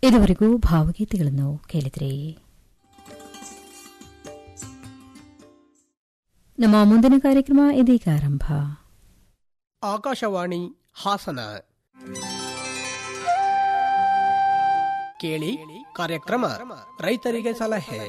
ಇದುವರೆಗೂ ಭಾವಗೀತೆಗಳನ್ನು ಕೇಳಿದ್ರಿ ನಮ್ಮ ಮುಂದಿನ ಕಾರ್ಯಕ್ರಮ ಇದೀಗ ಆರಂಭ ಆಕಾಶವಾಣಿ ಹಾಸನ ಕೇಳಿ ಕಾರ್ಯಕ್ರಮ ರೈತರಿಗೆ ಸಲಹೆ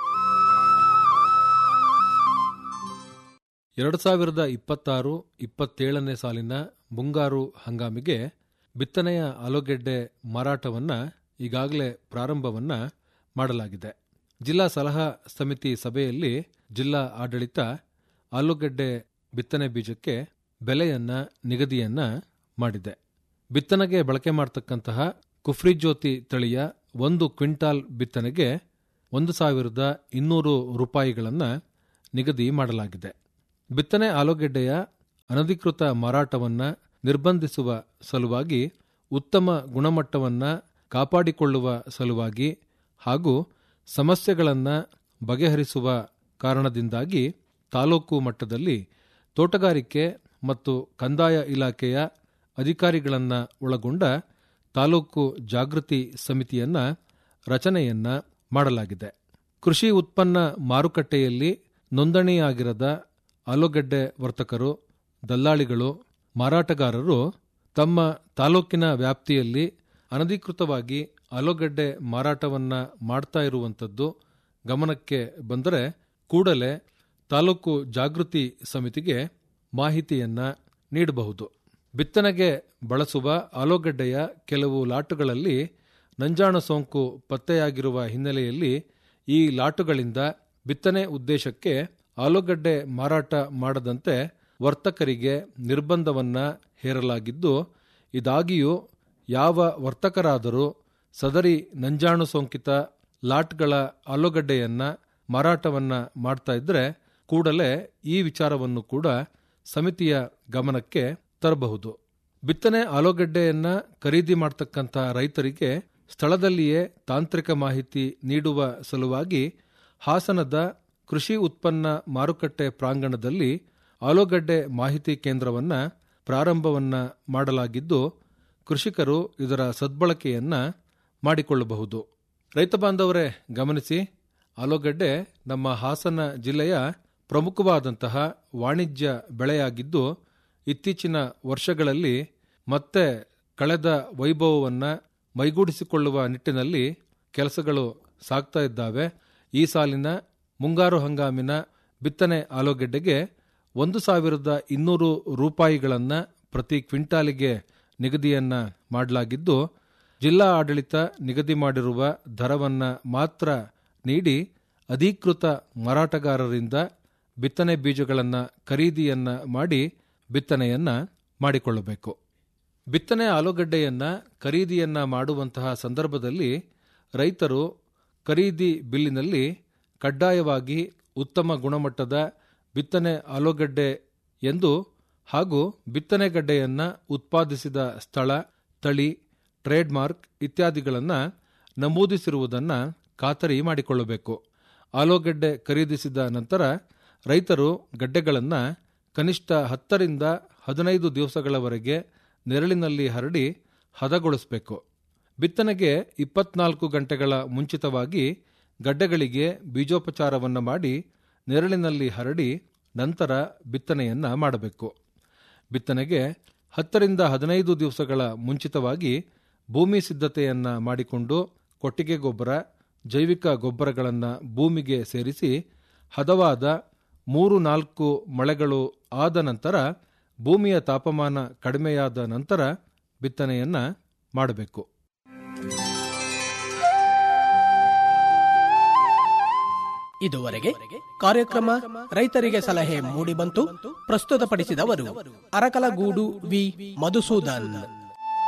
ಎರಡು ಸಾವಿರದ ಇಪ್ಪತ್ತಾರು ಇಪ್ಪತ್ತೇಳನೇ ಸಾಲಿನ ಮುಂಗಾರು ಹಂಗಾಮಿಗೆ ಬಿತ್ತನೆಯ ಆಲೂಗೆಡ್ಡೆ ಮಾರಾಟವನ್ನ ಈಗಾಗಲೇ ಪ್ರಾರಂಭವನ್ನ ಮಾಡಲಾಗಿದೆ ಜಿಲ್ಲಾ ಸಲಹಾ ಸಮಿತಿ ಸಭೆಯಲ್ಲಿ ಜಿಲ್ಲಾ ಆಡಳಿತ ಆಲೂಗೆಡ್ಡೆ ಬಿತ್ತನೆ ಬೀಜಕ್ಕೆ ಬೆಲೆಯನ್ನ ನಿಗದಿಯನ್ನ ಮಾಡಿದೆ ಬಿತ್ತನೆಗೆ ಬಳಕೆ ಮಾಡತಕ್ಕಂತಹ ಕುಫ್ರಿಜ್ಯೋತಿ ತಳಿಯ ಒಂದು ಕ್ವಿಂಟಾಲ್ ಬಿತ್ತನೆಗೆ ಒಂದು ಸಾವಿರದ ಇನ್ನೂರು ರೂಪಾಯಿಗಳನ್ನ ನಿಗದಿ ಮಾಡಲಾಗಿದೆ ಬಿತ್ತನೆ ಆಲೂಗೆಡ್ಡೆಯ ಅನಧಿಕೃತ ಮಾರಾಟವನ್ನ ನಿರ್ಬಂಧಿಸುವ ಸಲುವಾಗಿ ಉತ್ತಮ ಗುಣಮಟ್ಟವನ್ನ ಕಾಪಾಡಿಕೊಳ್ಳುವ ಸಲುವಾಗಿ ಹಾಗೂ ಸಮಸ್ಯೆಗಳನ್ನು ಬಗೆಹರಿಸುವ ಕಾರಣದಿಂದಾಗಿ ತಾಲೂಕು ಮಟ್ಟದಲ್ಲಿ ತೋಟಗಾರಿಕೆ ಮತ್ತು ಕಂದಾಯ ಇಲಾಖೆಯ ಅಧಿಕಾರಿಗಳನ್ನ ಒಳಗೊಂಡ ತಾಲೂಕು ಜಾಗೃತಿ ಸಮಿತಿಯನ್ನ ರಚನೆಯನ್ನ ಮಾಡಲಾಗಿದೆ ಕೃಷಿ ಉತ್ಪನ್ನ ಮಾರುಕಟ್ಟೆಯಲ್ಲಿ ನೋಂದಣಿಯಾಗಿರದ ಆಲೂಗಡ್ಡೆ ವರ್ತಕರು ದಲ್ಲಾಳಿಗಳು ಮಾರಾಟಗಾರರು ತಮ್ಮ ತಾಲೂಕಿನ ವ್ಯಾಪ್ತಿಯಲ್ಲಿ ಅನಧಿಕೃತವಾಗಿ ಆಲೂಗಡ್ಡೆ ಮಾರಾಟವನ್ನ ಮಾಡ್ತಾ ಇರುವಂಥದ್ದು ಗಮನಕ್ಕೆ ಬಂದರೆ ಕೂಡಲೇ ತಾಲೂಕು ಜಾಗೃತಿ ಸಮಿತಿಗೆ ಮಾಹಿತಿಯನ್ನ ನೀಡಬಹುದು ಬಿತ್ತನೆಗೆ ಬಳಸುವ ಆಲೂಗಡ್ಡೆಯ ಕೆಲವು ಲಾಟುಗಳಲ್ಲಿ ನಂಜಾಣು ಸೋಂಕು ಪತ್ತೆಯಾಗಿರುವ ಹಿನ್ನೆಲೆಯಲ್ಲಿ ಈ ಲಾಟುಗಳಿಂದ ಬಿತ್ತನೆ ಉದ್ದೇಶಕ್ಕೆ ಆಲೂಗಡ್ಡೆ ಮಾರಾಟ ಮಾಡದಂತೆ ವರ್ತಕರಿಗೆ ನಿರ್ಬಂಧವನ್ನ ಹೇರಲಾಗಿದ್ದು ಇದಾಗಿಯೂ ಯಾವ ವರ್ತಕರಾದರೂ ಸದರಿ ನಂಜಾಣು ಸೋಂಕಿತ ಲಾಟ್ಗಳ ಆಲೂಗಡ್ಡೆಯನ್ನ ಮಾರಾಟವನ್ನ ಮಾಡ್ತಾ ಇದ್ರೆ ಕೂಡಲೇ ಈ ವಿಚಾರವನ್ನು ಕೂಡ ಸಮಿತಿಯ ಗಮನಕ್ಕೆ ತರಬಹುದು ಬಿತ್ತನೆ ಆಲೂಗಡ್ಡೆಯನ್ನ ಖರೀದಿ ಮಾಡತಕ್ಕಂಥ ರೈತರಿಗೆ ಸ್ಥಳದಲ್ಲಿಯೇ ತಾಂತ್ರಿಕ ಮಾಹಿತಿ ನೀಡುವ ಸಲುವಾಗಿ ಹಾಸನದ ಕೃಷಿ ಉತ್ಪನ್ನ ಮಾರುಕಟ್ಟೆ ಪ್ರಾಂಗಣದಲ್ಲಿ ಆಲೂಗಡ್ಡೆ ಮಾಹಿತಿ ಕೇಂದ್ರವನ್ನ ಪ್ರಾರಂಭವನ್ನ ಮಾಡಲಾಗಿದ್ದು ಕೃಷಿಕರು ಇದರ ಸದ್ಬಳಕೆಯನ್ನ ಮಾಡಿಕೊಳ್ಳಬಹುದು ರೈತ ಬಾಂಧವರೇ ಗಮನಿಸಿ ಆಲೂಗಡ್ಡೆ ನಮ್ಮ ಹಾಸನ ಜಿಲ್ಲೆಯ ಪ್ರಮುಖವಾದಂತಹ ವಾಣಿಜ್ಯ ಬೆಳೆಯಾಗಿದ್ದು ಇತ್ತೀಚಿನ ವರ್ಷಗಳಲ್ಲಿ ಮತ್ತೆ ಕಳೆದ ವೈಭವವನ್ನ ಮೈಗೂಡಿಸಿಕೊಳ್ಳುವ ನಿಟ್ಟಿನಲ್ಲಿ ಕೆಲಸಗಳು ಸಾಗ್ತಾ ಇದ್ದಾವೆ ಈ ಸಾಲಿನ ಮುಂಗಾರು ಹಂಗಾಮಿನ ಬಿತ್ತನೆ ಆಲೂಗೆಡ್ಡೆಗೆ ಒಂದು ಸಾವಿರದ ಇನ್ನೂರು ರೂಪಾಯಿಗಳನ್ನ ಪ್ರತಿ ಕ್ವಿಂಟಾಲಿಗೆ ನಿಗದಿಯನ್ನ ಮಾಡಲಾಗಿದ್ದು ಜಿಲ್ಲಾ ಆಡಳಿತ ನಿಗದಿ ಮಾಡಿರುವ ದರವನ್ನ ಮಾತ್ರ ನೀಡಿ ಅಧಿಕೃತ ಮಾರಾಟಗಾರರಿಂದ ಬಿತ್ತನೆ ಬೀಜಗಳನ್ನ ಖರೀದಿಯನ್ನ ಮಾಡಿ ಬಿತ್ತನೆಯನ್ನ ಮಾಡಿಕೊಳ್ಳಬೇಕು ಬಿತ್ತನೆ ಆಲೂಗಡ್ಡೆಯನ್ನ ಖರೀದಿಯನ್ನ ಮಾಡುವಂತಹ ಸಂದರ್ಭದಲ್ಲಿ ರೈತರು ಖರೀದಿ ಬಿಲ್ಲಿನಲ್ಲಿ ಕಡ್ಡಾಯವಾಗಿ ಉತ್ತಮ ಗುಣಮಟ್ಟದ ಬಿತ್ತನೆ ಆಲೂಗಡ್ಡೆ ಎಂದು ಹಾಗೂ ಬಿತ್ತನೆಗಡ್ಡೆಯನ್ನ ಉತ್ಪಾದಿಸಿದ ಸ್ಥಳ ತಳಿ ಟ್ರೇಡ್ ಮಾರ್ಕ್ ಇತ್ಯಾದಿಗಳನ್ನು ನಮೂದಿಸಿರುವುದನ್ನು ಖಾತರಿ ಮಾಡಿಕೊಳ್ಳಬೇಕು ಆಲೂಗಡ್ಡೆ ಖರೀದಿಸಿದ ನಂತರ ರೈತರು ಗಡ್ಡೆಗಳನ್ನು ಕನಿಷ್ಠ ಹತ್ತರಿಂದ ಹದಿನೈದು ದಿವಸಗಳವರೆಗೆ ನೆರಳಿನಲ್ಲಿ ಹರಡಿ ಹದಗೊಳಿಸಬೇಕು ಬಿತ್ತನೆಗೆ ಇಪ್ಪತ್ನಾಲ್ಕು ಗಂಟೆಗಳ ಮುಂಚಿತವಾಗಿ ಗಡ್ಡೆಗಳಿಗೆ ಬೀಜೋಪಚಾರವನ್ನು ಮಾಡಿ ನೆರಳಿನಲ್ಲಿ ಹರಡಿ ನಂತರ ಬಿತ್ತನೆಯನ್ನ ಮಾಡಬೇಕು ಬಿತ್ತನೆಗೆ ಹತ್ತರಿಂದ ಹದಿನೈದು ದಿವಸಗಳ ಮುಂಚಿತವಾಗಿ ಭೂಮಿ ಸಿದ್ಧತೆಯನ್ನ ಮಾಡಿಕೊಂಡು ಕೊಟ್ಟಿಗೆ ಗೊಬ್ಬರ ಜೈವಿಕ ಗೊಬ್ಬರಗಳನ್ನು ಭೂಮಿಗೆ ಸೇರಿಸಿ ಹದವಾದ ಮೂರು ನಾಲ್ಕು ಮಳೆಗಳು ಆದ ನಂತರ ಭೂಮಿಯ ತಾಪಮಾನ ಕಡಿಮೆಯಾದ ನಂತರ ಬಿತ್ತನೆಯನ್ನ ಮಾಡಬೇಕು ಇದುವರೆಗೆ ಕಾರ್ಯಕ್ರಮ ರೈತರಿಗೆ ಸಲಹೆ ಮೂಡಿಬಂತು ಪ್ರಸ್ತುತಪಡಿಸಿದವರು ಅರಕಲಗೂಡು ವಿ ಮಧುಸೂದನ್